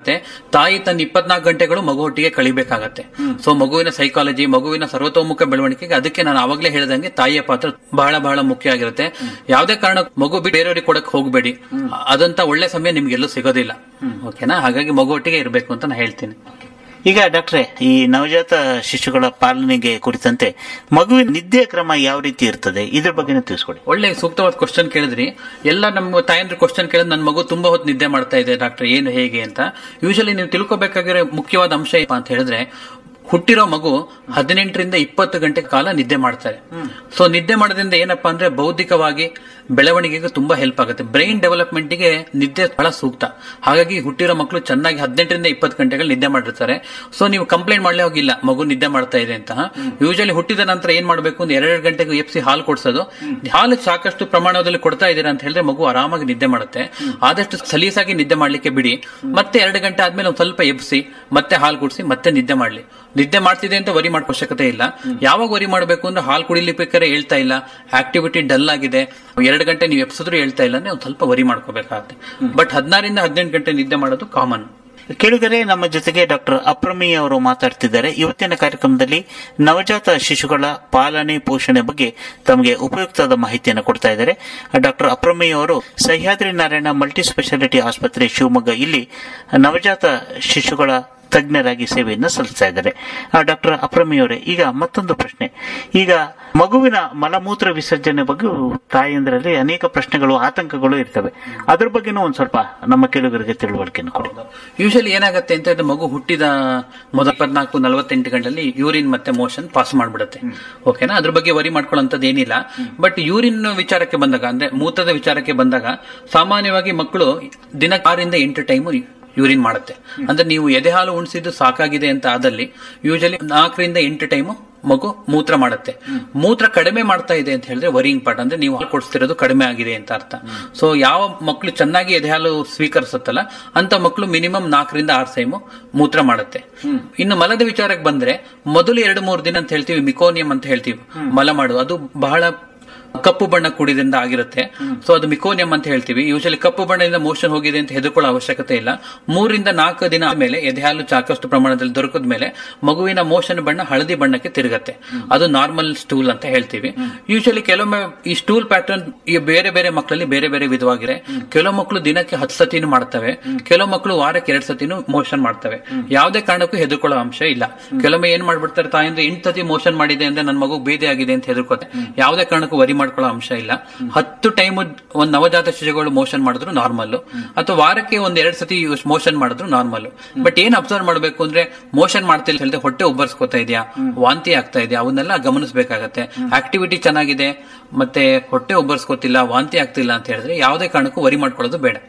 ಮಾಡತ್ತೆ ತಾಯಿ ತನ್ನ ಇಪ್ಪತ್ನಾಲ್ಕು ಗಂಟೆಗಳು ಮಗು ಒಟ್ಟಿಗೆ ಕಳಿಬೇಕಾಗತ್ತೆ ಸೊ ಮಗುವಿನ ಸೈಕಾಲಜಿ ಮಗುವಿನ ಸರ್ವತೋಮುಖ ಬೆಳವಣಿಗೆಗೆ ಅದಕ್ಕೆ ನಾನು ಆವಾಗಲೇ ಹೇಳಿದಂಗೆ ತಾಯಿಯ ಪಾತ್ರ ಬಹಳ ಬಹಳ ಮುಖ್ಯ ಆಗಿರುತ್ತೆ ಯಾವುದೇ ಕಾರಣ ಮಗು ಬಿಟ್ಟು ಬೇರೆಯವ್ರಿಗೆ ಕೊಡಕ್ ಹೋಗಬೇಡಿ ಅದಂತ ಒಳ್ಳೆ ಸಮಯ ನಿಮ್ಗೆಲ್ಲೂ ಸಿಗೋದಿಲ್ಲ ಓಕೆನಾ ಹಾಗಾಗಿ ಮಗು ಒಟ್ಟಿಗೆ ಇರಬೇಕು ಅಂತ ನಾನು ಹೇಳ್ತೀನಿ ಈಗ ಡಾಕ್ಟ್ರೆ ಈ ನವಜಾತ ಶಿಶುಗಳ ಪಾಲನೆಗೆ ಕುರಿತಂತೆ ಮಗುವಿನ ನಿದ್ದೆ ಕ್ರಮ ಯಾವ ರೀತಿ ಇರ್ತದೆ ಇದ್ರ ಬಗ್ಗೆನೇ ತಿಳಿಸ್ಕೊಡಿ ಒಳ್ಳೆ ಸೂಕ್ತವಾದ ಕ್ವಶನ್ ಕೇಳಿದ್ರಿ ಎಲ್ಲ ನಮ್ಮ ತಾಯಂದ್ರ ಕ್ವಶನ್ ಕೇಳಿದ್ ನನ್ನ ಮಗು ತುಂಬಾ ಹೊತ್ತು ನಿದ್ದೆ ಮಾಡ್ತಾ ಇದೆ ಡಾಕ್ಟರ್ ಏನು ಹೇಗೆ ಅಂತ ಯೂಶಲಿ ನೀವು ತಿಳ್ಕೊಬೇಕಾಗಿರೋ ಮುಖ್ಯವಾದ ಅಂಶ ಏನಪ್ಪ ಅಂತ ಹೇಳಿದ್ರೆ ಹುಟ್ಟಿರೋ ಮಗು ಹದಿನೆಂಟರಿಂದ ಇಪ್ಪತ್ತು ಗಂಟೆ ಕಾಲ ನಿದ್ದೆ ಮಾಡ್ತಾರೆ ಸೊ ನಿದ್ದೆ ಮಾಡೋದ್ರಿಂದ ಏನಪ್ಪಾ ಅಂದ್ರೆ ಬೌದ್ಧಿಕವಾಗಿ ಬೆಳವಣಿಗೆಗೆ ತುಂಬಾ ಹೆಲ್ಪ್ ಆಗುತ್ತೆ ಬ್ರೈನ್ ಡೆವಲಪ್ಮೆಂಟ್ಗೆ ನಿದ್ದೆ ಬಹಳ ಸೂಕ್ತ ಹಾಗಾಗಿ ಹುಟ್ಟಿರೋ ಮಕ್ಕಳು ಚೆನ್ನಾಗಿ ಹದಿನೆಂಟರಿಂದ ಇಪ್ಪತ್ತು ಗಂಟೆಗಳು ನಿದ್ದೆ ಮಾಡಿರ್ತಾರೆ ಸೊ ನೀವು ಕಂಪ್ಲೇಂಟ್ ಮಾಡ್ಲೇ ಹೋಗಿಲ್ಲ ಮಗು ನಿದ್ದೆ ಮಾಡ್ತಾ ಇದೆ ಅಂತ ಯೂಶಲಿ ಹುಟ್ಟಿದ ನಂತರ ಏನ್ ಮಾಡಬೇಕು ಅಂದ್ರೆ ಎರಡು ಗಂಟೆಗೆ ಎಪ್ಸಿ ಹಾಲು ಕೊಡ್ಸೋದು ಹಾಲು ಸಾಕಷ್ಟು ಪ್ರಮಾಣದಲ್ಲಿ ಕೊಡ್ತಾ ಇದ್ದೀರಾ ಅಂತ ಹೇಳಿದ್ರೆ ಮಗು ಆರಾಮಾಗಿ ನಿದ್ದೆ ಮಾಡುತ್ತೆ ಆದಷ್ಟು ಸಲೀಸಾಗಿ ನಿದ್ದೆ ಮಾಡ್ಲಿಕ್ಕೆ ಬಿಡಿ ಮತ್ತೆ ಎರಡು ಗಂಟೆ ಆದ್ಮೇಲೆ ಒಂದ್ ಸ್ವಲ್ಪ ಎಬ್ಸಿ ಮತ್ತೆ ಹಾಲು ಕುಡಿಸಿ ಮತ್ತೆ ನಿದ್ದೆ ಮಾಡ್ಲಿ ನಿದ್ದೆ ಮಾಡ್ತಿದೆ ಅಂತ ವರಿ ಮಾಡೋ ಅವಶ್ಯಕತೆ ಇಲ್ಲ ಯಾವಾಗ ವರಿ ಮಾಡಬೇಕು ಅಂದ್ರೆ ಹಾಲು ಕುಡಿಲಿಬೇಕಾದ್ರೆ ಹೇಳ್ತಾ ಇಲ್ಲ ಆಕ್ಟಿವಿಟಿ ಡಲ್ ಆಗಿದೆ ಎರಡು ಗಂಟೆ ನೀವು ಎಪ್ಸಿದ್ರು ಹೇಳ್ತಾ ಇಲ್ಲ ಅಂದ್ರೆ ಒಂದ್ ಸ್ವಲ್ಪ ವರಿ ಮಾಡ್ಕೋಬೇಕಾಗುತ್ತೆ ಬಟ್ ಹದಿನಾರಿಂದ ಹದಿನೆಂಟು ಗಂಟೆ ನಿದ್ದೆ ಮಾಡೋದು ಕಾಮನ್ ಕೇಳಿದರೆ ನಮ್ಮ ಜೊತೆಗೆ ಡಾಕ್ಟರ್ ಅಪ್ರಮೇಯ ಅವರು ಮಾತಾಡ್ತಿದ್ದಾರೆ ಇವತ್ತಿನ ಕಾರ್ಯಕ್ರಮದಲ್ಲಿ ನವಜಾತ ಶಿಶುಗಳ ಪಾಲನೆ ಪೋಷಣೆ ಬಗ್ಗೆ ತಮಗೆ ಉಪಯುಕ್ತವಾದ ಮಾಹಿತಿಯನ್ನು ಕೊಡ್ತಾ ಇದ್ದಾರೆ ಡಾಕ್ಟರ್ ಅಪ್ರಮೇಯ ಅವರು ಸಹ್ಯಾದ್ರಿ ನಾರಾಯಣ ಮಲ್ಟಿ ಸ್ಪೆಷಾಲಿಟಿ ಆಸ್ಪತ್ರೆ ಶಿವಮೊಗ್ಗ ಇಲ್ಲಿ ನವಜಾತ ಶಿಶುಗಳ ತಜ್ಞರಾಗಿ ಸೇವೆಯನ್ನು ಸಲ್ಲಿಸ್ತಾ ಇದ್ದಾರೆ ಡಾಕ್ಟರ್ ಅಪ್ರಮೇಯ ಅವರೇ ಈಗ ಮತ್ತೊಂದು ಪ್ರಶ್ನೆ ಈಗ ಮಗುವಿನ ಮಲಮೂತ್ರ ವಿಸರ್ಜನೆ ಬಗ್ಗೆ ತಾಯಂದ್ರಲ್ಲಿ ಅನೇಕ ಪ್ರಶ್ನೆಗಳು ಆತಂಕಗಳು ಇರ್ತವೆ ಅದ್ರ ಬಗ್ಗೆನೂ ಒಂದ್ ಸ್ವಲ್ಪ ನಮ್ಮ ಕೇಳುಗರಿಗೆ ತಿಳುವಳಿಕೆಯನ್ನು ಕೊಡಿ ಯೂಶಲಿ ಏನಾಗುತ್ತೆ ಅಂತ ಹೇಳಿದ್ರೆ ಮಗು ಹುಟ್ಟಿದ ಮೊದಲ ಇಪ್ಪತ್ನಾಲ್ಕು ನಲವತ್ತೆಂಟು ಗಂಟಲ್ಲಿ ಯೂರಿನ್ ಮತ್ತೆ ಮೋಷನ್ ಪಾಸ್ ಮಾಡ್ಬಿಡುತ್ತೆ ಓಕೆನಾ ಅದ್ರ ಬಗ್ಗೆ ವರಿ ಮಾಡ್ಕೊಳ್ಳೋಂಥದ್ದು ಏನಿಲ್ಲ ಬಟ್ ಯೂರಿನ್ ವಿಚಾರಕ್ಕೆ ಬಂದಾಗ ಅಂದ್ರೆ ಮೂತ್ರದ ವಿಚಾರಕ್ಕೆ ಬಂದಾಗ ಸಾಮಾನ್ಯವಾಗಿ ಮಕ್ಕಳು ದಿನ ಆರಿಂದ ಎಂಟು ಟೈಮು ಯೂರಿನ್ ಮಾಡುತ್ತೆ ಅಂದ್ರೆ ನೀವು ಎದೆ ಹಾಲು ಉಣಿಸಿದ್ದು ಸಾಕಾಗಿದೆ ಅಂತ ಆದಲ್ಲಿ ಯೂಶಲಿ ನಾಲ್ಕರಿಂದ ಎಂಟು ಟೈಮು ಮಗು ಮೂತ್ರ ಮಾಡುತ್ತೆ ಮೂತ್ರ ಕಡಿಮೆ ಮಾಡ್ತಾ ಇದೆ ಅಂತ ಹೇಳಿದ್ರೆ ವರಿಂಗ್ ಪಾರ್ಟ್ ಅಂದ್ರೆ ನೀವು ಹಾಲು ಕೊಡಿಸ್ತಿರೋದು ಕಡಿಮೆ ಆಗಿದೆ ಅಂತ ಅರ್ಥ ಸೊ ಯಾವ ಮಕ್ಕಳು ಚೆನ್ನಾಗಿ ಎದೆ ಹಾಲು ಸ್ವೀಕರಿಸುತ್ತಲ್ಲ ಅಂತ ಮಕ್ಕಳು ಮಿನಿಮಮ್ ನಾಲ್ಕರಿಂದ ಆರು ಸೈಮು ಮೂತ್ರ ಮಾಡುತ್ತೆ ಇನ್ನು ಮಲದ ವಿಚಾರಕ್ಕೆ ಬಂದ್ರೆ ಮೊದಲು ಎರಡು ಮೂರು ದಿನ ಅಂತ ಹೇಳ್ತೀವಿ ಮಿಕೋನಿಯಂ ಅಂತ ಹೇಳ್ತೀವಿ ಮಲ ಮಾಡುದು ಅದು ಬಹಳ ಕಪ್ಪು ಬಣ್ಣ ಕೂಡಿದ್ರಿಂದ ಆಗಿರುತ್ತೆ ಸೊ ಅದು ಮಿಕೋನಿಯಂ ಅಂತ ಹೇಳ್ತೀವಿ ಯೂಶಲಿ ಕಪ್ಪು ಬಣ್ಣದಿಂದ ಮೋಷನ್ ಹೋಗಿದೆ ಅಂತ ಹೆದರ್ಕೊಳ್ಳೋ ಅವಶ್ಯಕತೆ ಇಲ್ಲ ಮೂರಿಂದ ನಾಲ್ಕು ದಿನ ಆದ್ಮೇಲೆ ಎದೆ ಹಾಲು ಸಾಕಷ್ಟು ಪ್ರಮಾಣದಲ್ಲಿ ದೊರಕದ ಮೇಲೆ ಮಗುವಿನ ಮೋಷನ್ ಬಣ್ಣ ಹಳದಿ ಬಣ್ಣಕ್ಕೆ ತಿರುಗತ್ತೆ ಅದು ನಾರ್ಮಲ್ ಸ್ಟೂಲ್ ಅಂತ ಹೇಳ್ತೀವಿ ಯೂಶಲಿ ಕೆಲವೊಮ್ಮೆ ಈ ಸ್ಟೂಲ್ ಪ್ಯಾಟರ್ನ್ ಈ ಬೇರೆ ಬೇರೆ ಮಕ್ಕಳಲ್ಲಿ ಬೇರೆ ಬೇರೆ ವಿಧವಾಗಿದೆ ಕೆಲವು ಮಕ್ಕಳು ದಿನಕ್ಕೆ ಹತ್ತು ಸತಿನೂ ಮಾಡ್ತವೆ ಕೆಲವು ಮಕ್ಕಳು ವಾರಕ್ಕೆ ಎರಡ್ ಸತಿನೂ ಮೋಷನ್ ಮಾಡ್ತವೆ ಯಾವುದೇ ಕಾರಣಕ್ಕೂ ಹೆದರ್ಕೊಳ್ಳೋ ಅಂಶ ಇಲ್ಲ ಕೆಲವೊಮ್ಮೆ ಏನ್ ಮಾಡ್ಬಿಡ್ತಾರೆ ತಾಯಿಂದ ಎಂಟು ಸತಿ ಮೋಷನ್ ಮಾಡಿದೆ ಅಂದ್ರೆ ನನ್ನ ಮಗು ಬೇದೆ ಆಗಿದೆ ಅಂತ ಹೆದರ್ಕೋತೆ ಯಾವುದೇ ಕಾರಣಕ್ಕೂ ವರಿ ಮಾಡ್ಕೊಳ್ಳೋ ಅಂಶ ಇಲ್ಲ ಹತ್ತು ಟೈಮ್ ಒಂದ್ ನವಜಾತ ಶಿಶುಗಳು ಮೋಷನ್ ಮಾಡಿದ್ರು ನಾರ್ಮಲ್ ಅಥವಾ ವಾರಕ್ಕೆ ಒಂದ್ ಎರಡ್ ಸತಿ ಮೋಷನ್ ಮಾಡಿದ್ರು ನಾರ್ಮಲ್ ಬಟ್ ಏನ್ ಅಬ್ಸರ್ವ್ ಮಾಡಬೇಕು ಅಂದ್ರೆ ಮೋಷನ್ ಮಾಡ್ತಿಲ್ಲ ಹೇಳಿದ್ರೆ ಹೊಟ್ಟೆ ಉಬ್ಬರ್ಸ್ಕೊತಾ ಇದೆಯಾ ವಾಂತಿ ಆಗ್ತಾ ಇದೆಯಾ ಅವನ್ನೆಲ್ಲ ಗಮನಿಸಬೇಕಾಗತ್ತೆ ಆಕ್ಟಿವಿಟಿ ಚೆನ್ನಾಗಿದೆ ಮತ್ತೆ ಹೊಟ್ಟೆ ಉಬ್ಬರ್ಸ್ಕೊತಿಲ್ಲ ವಾಂತಿ ಆಗ್ತಿಲ್ಲ ಅಂತ ಹೇಳಿದ್ರೆ ಯಾವುದೇ ಕಾರಣಕ್ಕೂ ವರಿ ಮಾಡ್ಕೊಳ್ಳೋದು ಬೇಡ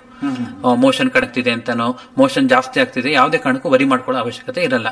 ಮೋಷನ್ ಕಡಕ್ತಿದೆ ಅಂತಾನೋ ಮೋಷನ್ ಜಾಸ್ತಿ ಆಗ್ತಿದೆ ಯಾವುದೇ ಕಾರಣಕ್ಕೂ ವರಿ ಮಾಡ್ಕೊಳ್ಳೋ ಅವಶ್ಯಕತೆ ಇರಲ್ಲ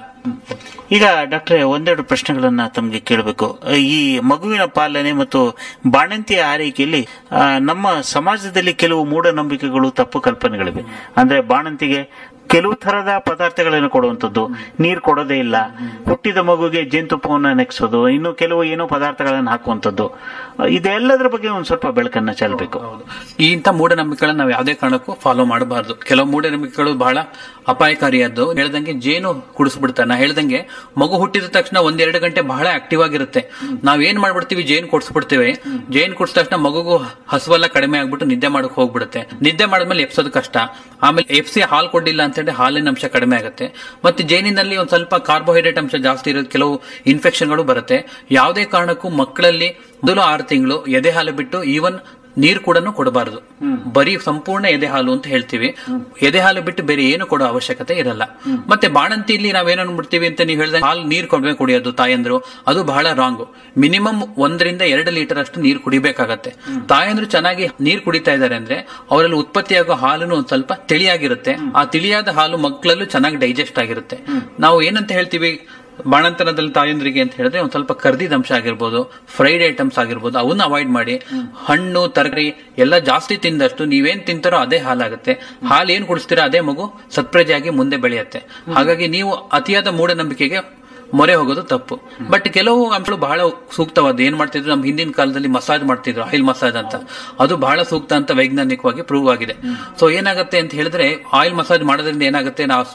ಈಗ ಡಾಕ್ಟ್ರೆ ಒಂದೆರಡು ಪ್ರಶ್ನೆಗಳನ್ನ ತಮಗೆ ಕೇಳಬೇಕು ಈ ಮಗುವಿನ ಪಾಲನೆ ಮತ್ತು ಬಾಣಂತಿಯ ಆರೈಕೆಯಲ್ಲಿ ಆ, ನಮ್ಮ ಸಮಾಜದಲ್ಲಿ ಕೆಲವು ಮೂಢನಂಬಿಕೆಗಳು ತಪ್ಪು ಕಲ್ಪನೆಗಳಿವೆ ಅಂದ್ರೆ ಬಾಣಂತಿಗೆ ಕೆಲವು ತರದ ಪದಾರ್ಥಗಳನ್ನು ಕೊಡುವಂಥದ್ದು ನೀರು ಕೊಡೋದೇ ಇಲ್ಲ ಹುಟ್ಟಿದ ಮಗುಗೆ ಜೇನುತುಪ್ಪವನ್ನು ನೆಕ್ಸೋದು ಇನ್ನು ಕೆಲವು ಏನೋ ಪದಾರ್ಥಗಳನ್ನು ಹಾಕುವಂಥದ್ದು ಇದೆಲ್ಲದರ ಬಗ್ಗೆ ಒಂದ್ ಸ್ವಲ್ಪ ಬೆಳಕನ್ನ ಚೆಲ್ಲಬೇಕು ಈ ಇಂಥ ಮೂಢನಂಬಿಕೆಗಳನ್ನ ನಾವು ಯಾವುದೇ ಕಾರಣಕ್ಕೂ ಫಾಲೋ ಮಾಡಬಾರ್ದು ಕೆಲವು ಮೂಢನಂಬಿಕೆಗಳು ಬಹಳ ಅಪಾಯಕಾರಿಯಾದ್ದು ಹೇಳ್ದಂಗೆ ಜೇನು ಕುಡಿಸ್ಬಿಡ್ತಾರೆ ನಾ ಹೇಳ್ದಂಗೆ ಮಗು ಹುಟ್ಟಿದ ತಕ್ಷಣ ಒಂದೆರಡು ಗಂಟೆ ಬಹಳ ಆಕ್ಟಿವ್ ಆಗಿರುತ್ತೆ ನಾವ್ ಏನ್ ಮಾಡ್ಬಿಡ್ತೀವಿ ಜೇನ್ ಕುಡಿಸ್ಬಿಡ್ತೀವಿ ಜೇನ್ ಕುಡಿಸಿದ ತಕ್ಷಣ ಮಗುಗೂ ಹಸುವೆಲ್ಲ ಕಡಿಮೆ ಆಗ್ಬಿಟ್ಟು ನಿದ್ದೆ ಮಾಡಕ್ ಹೋಗ್ಬಿಡುತ್ತೆ ನಿದ್ದೆ ಮಾಡಿದ್ಮೇಲೆ ಎಪ್ಸೋದು ಕಷ್ಟ ಆಮೇಲೆ ಎಫ್ಸಿ ಹಾಲು ಕೊಡ್ಲಿಲ್ಲ ಅಂತ ಹೇಳಿ ಹಾಲಿನ ಅಂಶ ಕಡಿಮೆ ಆಗುತ್ತೆ ಮತ್ತೆ ಜೇನಿನಲ್ಲಿ ಒಂದ್ ಸ್ವಲ್ಪ ಕಾರ್ಬೋಹೈಡ್ರೇಟ್ ಅಂಶ ಜಾಸ್ತಿ ಇರೋದು ಕೆಲವು ಇನ್ಫೆಕ್ಷನ್ಗಳು ಬರುತ್ತೆ ಯಾವುದೇ ಕಾರಣಕ್ಕೂ ಮಕ್ಕಳಲ್ಲಿ ಮೊದಲು ಆರು ತಿಂಗಳು ಎದೆ ಹಾಲು ಬಿಟ್ಟು ಈವನ್ ನೀರು ಕೂಡ ಕೊಡಬಾರದು ಬರೀ ಸಂಪೂರ್ಣ ಎದೆ ಹಾಲು ಅಂತ ಹೇಳ್ತೀವಿ ಎದೆ ಹಾಲು ಬಿಟ್ಟು ಬೇರೆ ಏನು ಕೊಡೋ ಅವಶ್ಯಕತೆ ಇರಲ್ಲ ಮತ್ತೆ ಬಾಣಂತಿಯಲ್ಲಿ ನಾವೇನ್ ಅನ್ಬಿಡ್ತೀವಿ ಅಂತ ನೀವು ಹೇಳಿದ ಹಾಲು ನೀರು ಕೊಡಬೇಕು ಕುಡಿಯೋದು ತಾಯಂದ್ರು ಅದು ಬಹಳ ರಾಂಗ್ ಮಿನಿಮಮ್ ಒಂದರಿಂದ ಎರಡು ಲೀಟರ್ ಅಷ್ಟು ನೀರು ಕುಡಿಬೇಕಾಗತ್ತೆ ತಾಯಂದ್ರು ಚೆನ್ನಾಗಿ ನೀರು ಕುಡಿತಾ ಇದ್ದಾರೆ ಅಂದ್ರೆ ಅವರಲ್ಲಿ ಉತ್ಪತ್ತಿಯಾಗೋ ಹಾಲು ಒಂದ್ ಸ್ವಲ್ಪ ತಿಳಿಯಾಗಿರುತ್ತೆ ಆ ತಿಳಿಯಾದ ಹಾಲು ಮಕ್ಕಳಲ್ಲೂ ಚೆನ್ನಾಗಿ ಡೈಜೆಸ್ಟ್ ಆಗಿರುತ್ತೆ ನಾವು ಏನಂತ ಹೇಳ್ತೀವಿ ಬಾಣಂತನದಲ್ಲಿ ತಾಯಂದ್ರಿಗೆ ಅಂತ ಹೇಳಿದ್ರೆ ಒಂದ್ ಸ್ವಲ್ಪ ಕರ್ದಿದ ಅಂಶ ಆಗಿರ್ಬೋದು ಫ್ರೈಡ್ ಐಟಮ್ಸ್ ಆಗಿರ್ಬೋದು ಅವನ್ನ ಅವಾಯ್ಡ್ ಮಾಡಿ ಹಣ್ಣು ತರಕಾರಿ ಎಲ್ಲ ಜಾಸ್ತಿ ತಿಂದಷ್ಟು ನೀವೇನ್ ತಿಂತಾರೋ ಅದೇ ಹಾಲಾಗುತ್ತೆ ಹಾಲು ಏನ್ ಕುಡಿಸ್ತೀರೋ ಅದೇ ಮಗು ಸತ್ಪ್ರಜೆಯಾಗಿ ಮುಂದೆ ಬೆಳೆಯುತ್ತೆ ಹಾಗಾಗಿ ನೀವು ಅತಿಯಾದ ಮೂಢನಂಬಿಕೆಗೆ ಮೊರೆ ಹೋಗೋದು ತಪ್ಪು ಬಟ್ ಕೆಲವು ಅಂಶಗಳು ಬಹಳ ಸೂಕ್ತವಾದ ಏನ್ ಮಾಡ್ತಿದ್ರು ನಮ್ಮ ಹಿಂದಿನ ಕಾಲದಲ್ಲಿ ಮಸಾಜ್ ಮಾಡ್ತಿದ್ರು ಆಯಿಲ್ ಮಸಾಜ್ ಅಂತ ಅದು ಬಹಳ ಸೂಕ್ತ ಅಂತ ವೈಜ್ಞಾನಿಕವಾಗಿ ಪ್ರೂವ್ ಆಗಿದೆ ಸೊ ಏನಾಗುತ್ತೆ ಅಂತ ಹೇಳಿದ್ರೆ ಆಯಿಲ್ ಮಸಾಜ್ ಮಾಡೋದ್ರಿಂದ ಏನಾಗುತ್ತೆ ನಾವು